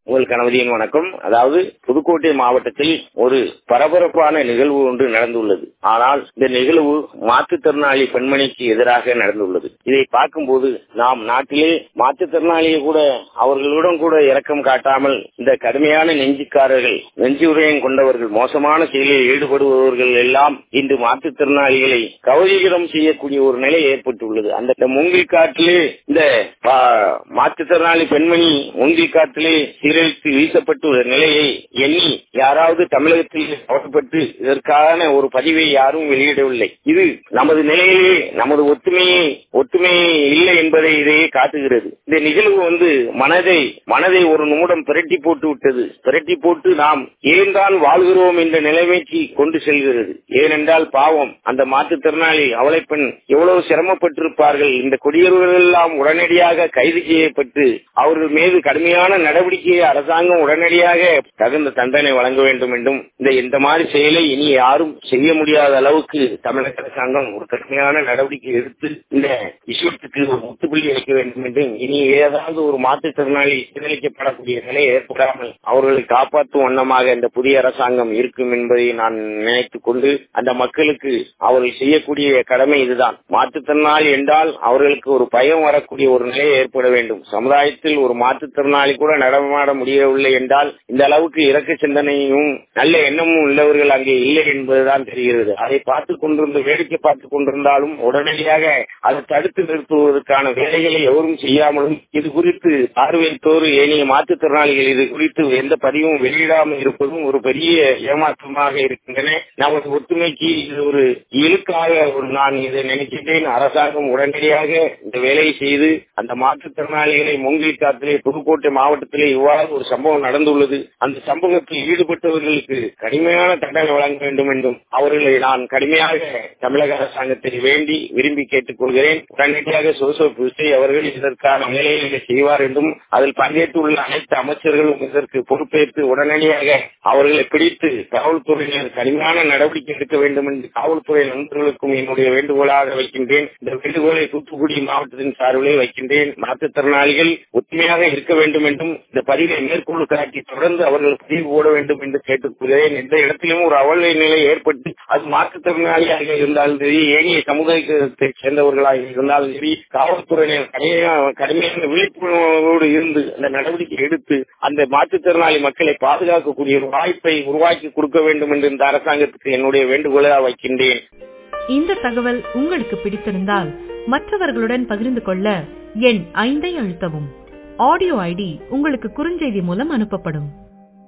உங்களுக்கு கணவதியின் வணக்கம் அதாவது புதுக்கோட்டை மாவட்டத்தில் ஒரு பரபரப்பான நிகழ்வு ஒன்று நடந்துள்ளது ஆனால் இந்த நிகழ்வு மாற்றுத்திறனாளி பெண்மணிக்கு எதிராக நடந்துள்ளது இதை பார்க்கும்போது நாம் நாட்டிலே மாற்றுத்திறனாளியை கூட அவர்களுடன் கூட இரக்கம் காட்டாமல் இந்த கடுமையான நெஞ்சுக்காரர்கள் நெஞ்சு உதயம் கொண்டவர்கள் மோசமான செயலில் ஈடுபடுபவர்கள் எல்லாம் இன்று மாற்றுத்திறனாளிகளை கௌரீகரம் செய்யக்கூடிய ஒரு நிலை ஏற்பட்டுள்ளது அந்த மூங்கில் காட்டிலே இந்த மாற்றுத்திறனாளி பெண்மணி மூங்கில் காட்டிலே சீரழித்து வீசப்பட்டுள்ள நிலையை எண்ணி யாராவது தமிழகத்தில் கவலைப்பட்டு இதற்கான ஒரு பதிவை யாரும் வெளியிடவில்லை இது நமது நிலையிலே நமது ஒத்துமையை ஒத்துமையை இல்லை என்பதை இதையே காட்டுகிறது இந்த நிகழ்வு வந்து மனதை மனதை ஒரு நிமிடம் பிரட்டி போட்டு விட்டது பிரட்டி போட்டு நாம் ஏன் தான் வாழ்கிறோம் என்ற நிலைமைக்கு கொண்டு செல்கிறது ஏனென்றால் பாவம் அந்த மாற்றுத்திறனாளி அவளை பெண் எவ்வளவு சிரமப்பட்டிருப்பார்கள் இந்த குடியேறுகள் எல்லாம் உடனடியாக கைது செய்யப்பட்டு அவர்கள் மீது கடுமையான நடவடிக்கையை அரசாங்கம் உடனடியாக தகுந்த தண்டனை வழங்க வேண்டும் என்றும் இந்த இந்த மாதிரி செயலை இனி யாரும் செய்ய முடியாத அளவுக்கு தமிழக அரசாங்கம் ஒரு கடுமையான நடவடிக்கை எடுத்து இந்த விஷயத்துக்கு ஒரு முத்துப்புள்ளி வைக்க வேண்டும் என்றும் இனி ஏதாவது ஒரு மாற்றுத்திறனாளி சீரழிக்கப்படக்கூடிய நிலை ஏற்படாமல் அவர்களை காப்பாற்றும் வண்ணமாக இந்த புதிய அரசாங்கம் இருக்கும் என்பதை நான் நினைத்துக் கொண்டு அந்த மக்களுக்கு அவர்கள் செய்யக்கூடிய கடமை இதுதான் மாற்றுத்திறனாளி என்றால் அவர்களுக்கு ஒரு பயம் வரக்கூடிய ஒரு நிலை ஏற்பட வேண்டும் சமுதாயத்தில் ஒரு மாற்றுத்திறனாளி கூட நடமாட முடியவில்லை என்றால் இந்த அளவுக்கு இறக்க சிந்தனையும் நல்ல எண்ணமும் உள்ளவர்கள் அங்கே இல்லை என்பதுதான் தெரிகிறது அதை பார்த்துக் கொண்டிருந்த வேடிக்கை பார்த்துக் கொண்டிருந்தாலும் உடனடியாக அதை தடுத்து நிறுத்துவதற்கான வேலைகளை எவரும் செய்யாமலும் இது குறித்து பார்வையத்தோறு ஏனைய மாற்றுத்திறனாளிகள் இது குறித்து எந்த பதிவும் வெளியிடாமல் இருப்பதும் ஒரு பெரிய ஏமாற்றமாக இருக்கின்றன நமது ஒற்றுமைக்கு இது ஒரு இழுக்காக ஒரு நான் இதை நினைக்கின்றேன் அரசாங்கம் உடனடியாக இந்த வேலையை செய்து அந்த மாற்றுத்திறனாளிகளை மூங்கில் காத்திலே புதுக்கோட்டை மாவட்டத்திலே இவ்வாறு ஒரு சம்பவம் நடந்துள்ளது அந்த சம்பவத்தில் ஈடுபட்டவர்களுக்கு கடுமையான தண்டனை வழங்க வேண்டும் என்றும் அவர்களை நான் கடுமையாக தமிழக அரசாங்கத்தை வேண்டி விரும்பி கேட்டுக் கொள்கிறேன் உடனடியாக சோசப் விஜய் அவர்கள் இதற்கான வேலைகளை செய்வார் என்றும் அதில் பங்கேற்றுள்ள அனைத்து அமைச்சர்களும் இதற்கு பொறுப்பேற்று உடனடியாக அவர்களை பிடித்து காவல்துறையினர் கடுமையான நடவடிக்கை எடுக்க வேண்டும் என்று காவல்துறை நண்பர்களுக்கும் என்னுடைய வேண்டுகோளாக வைக்கின்றேன் இந்த வேண்டுகோளை தூத்துக்குடி மாவட்டத்தின் சார்பிலே வைக்கின்றேன் மாற்றுத்திறனாளிகள் ஒத்துமையாக இருக்க வேண்டும் என்றும் இந்த பதிவை மேற்கொண்டு காட்டி தொடர்ந்து அவர்கள் பதிவு போட வேண்டும் என்று கேட்டுக்கொள்கிறேன் எந்த இடத்திலும் ஒரு அவலை நிலை ஏற்பட்டு அது மாற்றுத்திறனாளியாக இருந்தாலும் சரி ஏனைய சமுதாயத்தை சேர்ந்தவர்களாக இருந்தாலும் சரி காவல்துறையினர் கடுமையான விழிப்புணர்வோடு இருந்து அந்த நடவடிக்கை எடுத்து அந்த மாற்றுத்திறனாளி மக்களை பாதுகாக்கக்கூடிய ஒரு வாய்ப்பை உருவாக்கி கொடுக்க வேண்டும் என்று இந்த அரசாங்கத்துக்கு என்னுடைய வேண்டுகோளாக வைக்கின்றேன் இந்த தகவல் உங்களுக்கு பிடித்திருந்தால் மற்றவர்களுடன் பகிர்ந்து கொள்ள எண் ஐந்தை அழுத்தவும் ஆடியோ ஐடி உங்களுக்கு குறுஞ்செய்தி மூலம் அனுப்பப்படும்